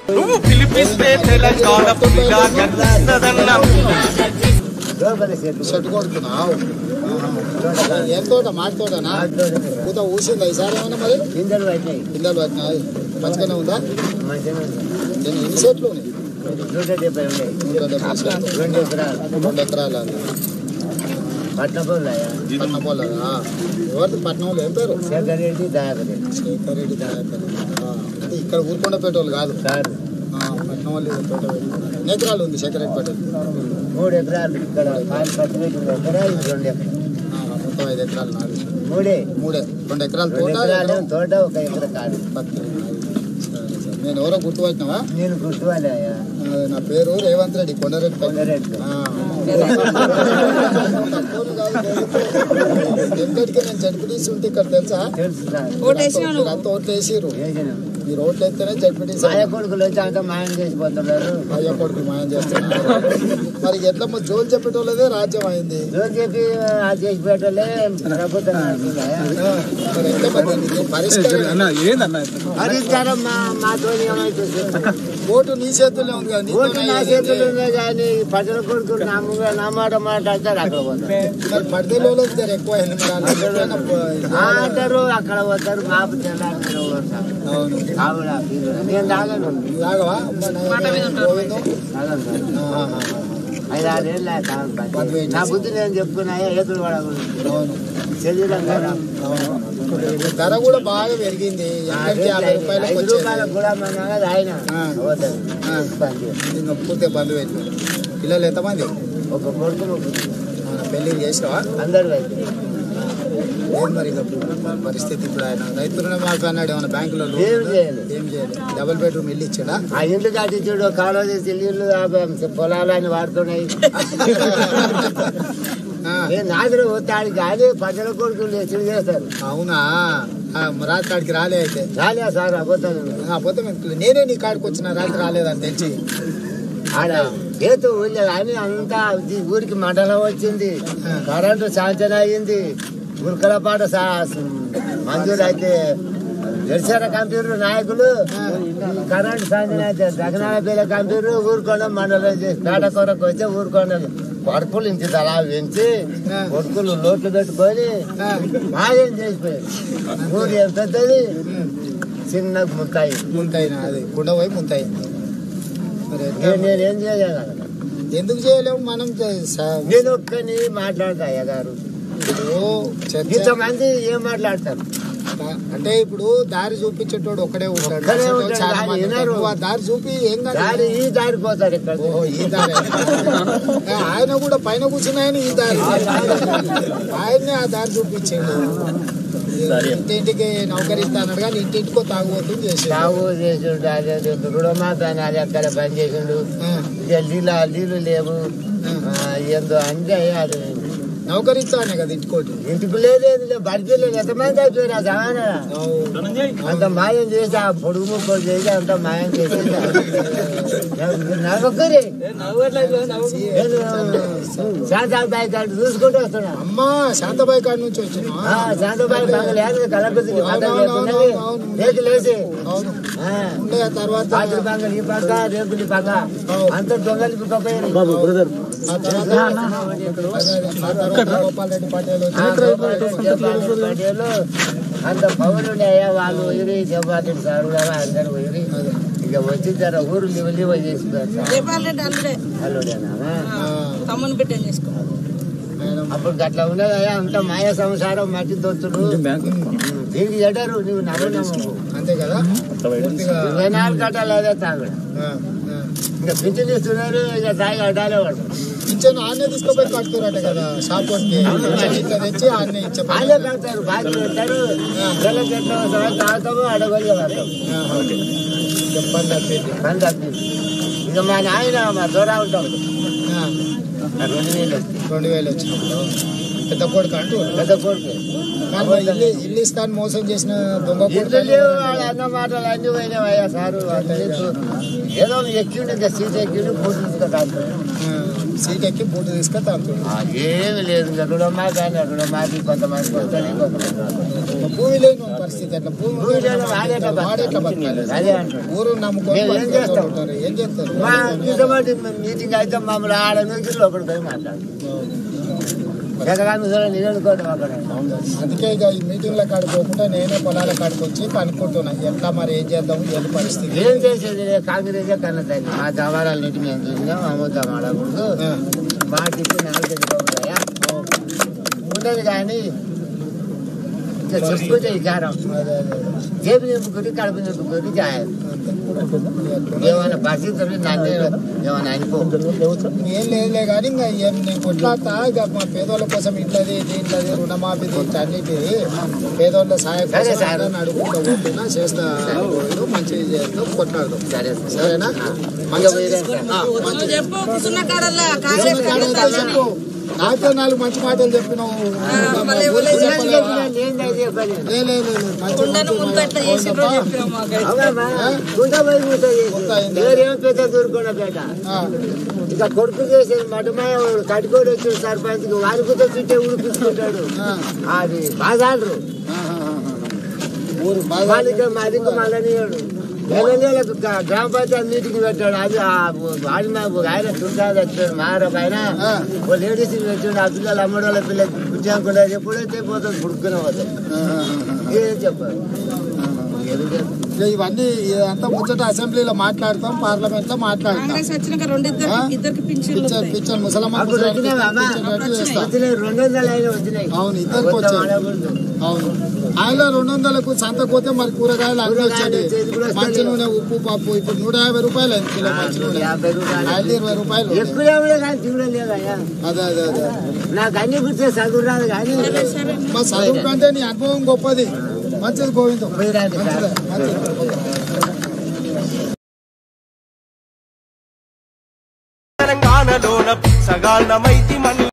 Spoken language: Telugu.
నువ్వు పిలిపిస్తే తెలంగాణ పులిగా గర్జిస్తదన్న షర్ట్ కొడుతున్నావు ఏం తోట మాటి తోటనా పూత ఊసిందా ఈసారి ఏమన్నా మరి గింజలు పట్టినాయి పిందెలు పట్టినాయి మంచిగానే ఉందా మంచిగా ఉంది. నేను ఎన్ని సెట్లు ఉన్నాయి నూట డెబ్బై ఉన్నాయి నూట డెబ్బై సెట్లు రెండు ఎకరాలు రెండు ఎకరాలు అది పట్నం పోలాయా పట్నం పోలేదా ఎవరిది పట్నంలో ఏం పేరు శేఖర్ రెడ్డి దయాకర్ రెడ్డి శేఖర్ రెడ్డి దయాకర్ రెడ్డి. ఆ, అంటే ఇక్కడ ఊరుకొండ పెట్టోళ్ళు కాదు సార్ ఆ, పట్నం వాళ్ళు తోట పెట్టుకున్నారు. ఎన్ని ఎకరాలు ఉంది శేఖర్ రెడ్డి పటేల్ మూడు ఎకరాలు ఇక్కడ కాలు పచ్చి పెట్టిన ఎకరా ఇది రెండు ఎకరాలు ఆ, మొత్తం ఐదు ఎకరాలు నాది మూడే మూడే రెండు ఎకరాలు రెండు తోట ఎకరాలు ఎకరం తోట ఒక ఎకర కాదు పత్తి నాది. సరే సరే నేను ఎవరో గుర్తుపట్టినావా నేను గుర్తువాలయ్యా ఆ, నా పేరు రేవంత్ రెడ్డి కొండరెడ్డి పల్లి. కొండరెడ్డి ఆ. ఎక్కడికి నేను జడ్పీటీసీ ఉంటే ఇక్కడ తెలుసా తెలుసు సార్ అంత ఓట్లు వేసిర్రు వేసినాం. మీరు ఓట్లు వేస్తేనే జడ్పీటీసీ మాయ కొడుకులు వచ్చి అంతా మాయం చేసిపోతున్నారు అయ్యా కొడుకు మాయం చేస్తున్నారు మరి ఎట్లా మరి జోలు చెప్పేటోళ్ళదే రాజ్యం అయింది రోజు చెప్పి ఆ చేసి పెట్టలే ప్రభుత్వం నడుస్తుందయ్యా. ఆ, మరి ఎట్లా మరి దీనికి పరిష్కారం పరిష్కారం మా మాతో ఏమవుతుంది ఓటు నీ చేతుల్లో ఉంది కదా ఓటు నా నీతోనే చేతులు అయ్యేది. ఉన్నాయి కానీ ప్రజల కొడుకులు నా ముంగ నా మాట మాట్లాడతారు అక్కడ పోతారు మరి పడిదేలో జర ఎక్కువ అయింది మరి అలా ఎప్పుడైనా పో- ఆ అంటారు అక్కడ పోతారు మాపు తెల్లారి అవును ఆవిడ నేను తాగను లాగవా అమ్మ నాయన గోవిందం తాగను సార్. ఆ, ఆ, ఆ. ఐదు ఆరు ఏళ్ళు తాగను పని. నా బుద్ధి నేను చెప్పుకున్నా ఏతులు పడకూడదు అవును శరీరం కదా అవును ధర కూడా బాగా పెరిగింది ఎక్కడికి యాభై రూపాయలకు ఐదు వచ్చేది రూపాయలకు కూడా మన ఆయన ఆ. పోతారు ఆ. పని చేయాలి. ఇంకా పూర్తి బంధు పెట్టి పిల్లలు ఎంతమంది ఒక కొడుకు ఒక కూతురు. మన పెళ్లి చేసినావా అందరు అయితే ఏం మరి ఇక ఇప్పుడు పరిస్థితి ఇప్పుడు ఆయన రైతు రుణమాఫీ అన్నాడు ఏమైనా బ్యాంకులో లోన్ ఏం ఉందా? చేయాలి? ఏం చేయాలి డబుల్ బెడ్రూమ్ ఇల్లు ఇచ్చాడా ఆ ఇండ్లు కట్టించుడు కాలువ చేసి ఇల్లు ఆ పొలాలని వాడుతున్నాయి ఆ, నేను నాదులు పోతాడు కానీ ప్రజల కొడుకులు ఎత్తుడు చేస్తారు అవునా ఆ, రాత్రి కాడికి రాలే అయితే రాలే సార్ అబద్ధాలు పోతే నేనే నీ కాడికి వచ్చిన రాత్రి రాలేదని తెలిసి ఆడ చేతు ఊళ్ళో కానీ అంతా ఈ ఊరికి మండలం వచ్చింది కరెంటు శాంక్షన్ అయ్యింది ఉల్కల పాట మంజూరు అయితే దర్శన కంప్యూటర్ నాయకులు కరెంటు శాంక్షన్ అయితే దగనాల పేద కంప్యూటర్ ఊరుకొండ మండలం చేసి పేట కొరకు వచ్చి ఊరుకొండ కొడుకులు ఇంటి తలా పెంచి కొడుకులు లోట్లు పెట్టుకొని మాయం చేసిపోయారు ఊరు ఏం పెద్దది చిన్న ముత్తాయి ముంతైన అది గుండె పోయి ముంతయి మరి ఎట్లా? నేను నేనేం చేయగలను ఎందుకు చేయలేము మనం చే- స- నేను ఒక్కని మాట్లాడతా అయ్య గారు ఇప్పుడు చర్చ ఇంతమంది ఏం మాట్లాడతారు అంటే ఇప్పుడు దారి చూపించేటోడు ఒకడే ఉంటాడు ఒక్కడే ఉంటాడు, చాలా దారి మంది వినరు. నువ్వు ఆ దారి చూపి ఏం కాదు దారి ఈ దారి పోతారు ఇక్కడ ఓహో ఈ దారి ఏ, ఆయన కూడా పైన కూర్చుని ఆయన ఈ దారి ఆయన్నే ఆ దారి చూపించాడు ఇంటింటికి నౌకరిస్తా అన్నాడు కానీ ఇంటింటికో తాగుబోతుంది చేసాడు సాగు చేసిండు అదే రుణమాత అని అది అక్కడ పని చేసిండు ఇక నీళ్ళు నీళ్ళు లేవు ఆ, ఏందో అంటే అది నౌకరిస్తానే కదా ఇంటికోటి ఇంటికి లేదు బడికి లేదు ఎంతమంది అయిపోయినా జమానా అంత మాయం చేసి ఆ పొడుగు ముక్కలు చేసి అంత మాయం చేసి నవ్వకరి నేను శాంతాబాయి గారు చూసుకుంటూ వస్తున్నా అమ్మా శాంతబాయి కాడి నుంచి వచ్చిన ఆ, శాంతాబాయి బాగా లేదు కలకొద్ది పక్కన లేకున్నది రేకులు వేసి అవును ఆ, ఉండే ఆ తర్వాత పాటలు బాగా ఈ పక్క రేకులు ఈ పక్క అంత దొంగలు పిక్కపోయారు ఆ తర్వాత ఆ తర్వాత గోపాల్ రెడ్డి పటేల్ వచ్చి పటేలు అంత పౌరులు అయ్యా వాళ్ళు పోయి జవాబు సార్ కదా అందరు పోయి ఇక వచ్చి జర ఊరు లివ లివ చేసిపోయారు సార్ జయపాల్ రెడ్డి అల్లుడే అల్లుడేనా ఆ, తమ్ముని బిడ్డ చేసుకున్నాడు మేడం అప్పుడు గట్లా ఉన్నదయ్యా అంత మాయ సంసారం మట్టి దొత్తుడు దీనికి ఎడరు నువ్వు నవ్వు నవ్వు అంతే కదా పూర్తిగా ఇరవై నాలుగు గంటలు అదే తాగుడు ఆ, ఆ. ఇంకా పింఛన్ ఇస్తున్నారు ఇక తాగి అడ్డాలే వాడు పింఛన్ ఆన్నే తీసుకుపోయి కడుతురట కదా షాప్ వాడికి ఇట్లా తెచ్చి ఆన్నే ఇచ్చే పని. వాళ్ళే కడతారు బాగా పెడతారు పిల్ల చెట్లు ఒకసారి తాగుతాము అడగొలిగా పడతాము ఆహా. చెప్పండి తప్పింది పని తప్పింది ఇక మా నాయన మా దూర ఉంటాం ఆ, ఆ రెండు వేలు వస్తాయి. రెండు వేలు వచ్చినప్పుడు పెద్ద కొడుకు అంటూ పెద్ద కొడుకు కానీ మరి ఇల్లు ఇల్లు ఇస్తాను మోసం చేసిన దొంగ కొడుకు ఇల్లు లేవు వాళ్ళ అన్న మాటలు అన్ని పోయినావు అయ్యా సారు అట్లా లేదు. ఏదో ఎక్కిండు ఇంకా సీట్ ఎక్కిండు పూర్తి ఆ, సీట్ ఎక్కి బూట్ తీసుకొని తాగుతాడు ఆ, ఏమి లేదు ఇంకా రుణమా కానీ రుణమాకి కొంతమంది వస్తాయి కొంతమంది రావు. భూమి లేని పరిస్థితి అట్లా భూమి భూమి లేని వాడేట్లా వాడేట్లా బతకాలి? బతకాలి అదే అంటారు. ఊరు నమ్ముకొని మేము ఏం బతికే వాళ్ళు చేస్తాం? ఉంటారు. ఏం చేస్తారు మా ఇటువంటి మీటింగ్ అయితే మమ్మల్ని ఆడ నుంచి లోపలికి పోయి మాట్లాడు ఎకరాన్ని చూడండి నిలనుకోవడం అక్కడ అందుకే ఇక ఈ మీటింగ్ల కాడికి పోకుండా నేనే పొలాల కాడికి వచ్చి కనుక్కుంటున్నా ఎట్లా మరి ఏం చేద్దాం ఏంటి పరిస్థితి ఏం చేసేది లేదు, కాంగ్రెసే కన్నదాన్ని మా జవారాలు నీటి మేము చూసినాం అమ్ముతాం ఆడకూడదు ఆ, మా తిప్పి నాలుగు ఉంటాయా ఉండదు కానీ ఇంకా చెప్పుకుంటే విచారం అదే, అదే. జేబు నింపుకొని కడుపు నింపుకొని జాయం ఏమైనా పరిస్థితులు నన్ను ఏమైనా అనుకో ఏం లేదులే కానీ ఇంకా ఏం నేను కొట్లాడతా ఇక మా పేదోళ్ళ కోసం ఇట్లది దీంట్లది రుణమాఫీ అన్నిటి పేదోళ్ళ సహాయం సరే, కోసం సరే. అందరిని అడుగుకుంటూ పోతున్నా చేస్తా పోయినా మంచిగా చేస్తాం కొట్లాడదాం సరే సరేనా ఇంకా వేరే ఆ, నువ్వు చెప్పు కూర్చున్న కాడల్లా కాంగ్రెస్ మంచిగా కాంగ్రెస్ చెప్పు నాకే నాలుగు మంచి మాటలు చెప్పినావు మళ్ళీ ఎవరు ఊరికి చెప్పలేదు. చెప్పలేవా? ఏం చేసే పని లే, లే, లే, లే. మంచి కొండను మంచి ముందు ఎట్లా మాటలు. చేసిండ్రో అవునప్పా. చెప్పినాం మాకైతే. అవునమ్మా గుంట పోయి గుంట గుంట అయిందా? ఎవరేం పెద్ద దూరుకోండ పేట ఆ, ఇక కొడుకు చేసేది మటమాయ కట్టుకోడు వచ్చిన సర్పంచ్ వారికితో చుట్టే ఉడిపించుకుంటాడు ఆ, అది బాగాడరు ఆ, ఆ, ఆ, ఆ. ఊరు బాగా మాదిక మాదిక మళ్ళనీయాడు ఎమ్మెల్యేలకు గ్రా- గ్రామ పంచాయతీ మీటింగ్ పెట్టాడు అది ఆ వాడి మా ఆయన చుట్టాలు వచ్చాడు మార పైన ఆ. ఓ లేడీస్ పెట్టాడు ఆ పిల్లలు అమ్మడి వాళ్ళ పిల్లలు బుద్ధింకుండా ఎప్పుడైతే పోతుంది పుడుకునే పోతుంది ఆ, ఆ, ఆ. ఏం చెప్పాలి ఎందుకు చెప్పాలి? ఇక ఇవన్నీ అంతా ముచ్చట అసెంబ్లీలో మాట్లాడతాం పార్లమెంట్ లో మాట్లాడతాం కాంగ్రెస్ వచ్చినాక రెండు ఇద్దరికి ఆ? ఇద్దరికి పింఛన్లు పిచ్చర్ ఉంటాయి. పిచ్చర్ ముసలమ్మ అప్పుడు ముసలాడికి వచ్చినావా అమ్మా? పిచ్చర్ చేస్తాం వచ్చినాయి రెండు వందలు అయినా వచ్చినాయి అవును, ఇద్దరికి మొత్తం వచ్చాయి. ఆడకూడదు. అవును ఆయన రెండు వందలకు సంతకోతే మరి కూరగాయలు అన్ని కూరగాయలు వచ్చాయి వచ్చేది కూడా వస్తాయి. మంచి నూనె ఉప్పు పప్పు ఇప్పుడు నూట యాభై రూపాయలు అయింది కిలో మంచి నూనె యాభై రూపాయలు ఆయిల్ ఇరవై రూపాయలు ఉంది. ఎక్కువ ఎవడే కానీ తినడం లేదయ్యా అదే అదే అదే నాకు అన్ని గుర్తే చదువు రాదు కానీ సరే మా చదువు కంటే నీ అనుభవం గొప్పది మంచిది గోవిందం పోయిరాండి సార్. మంచిదే మంచిది తెలంగాణలోన సగాళ్ళమైతి మన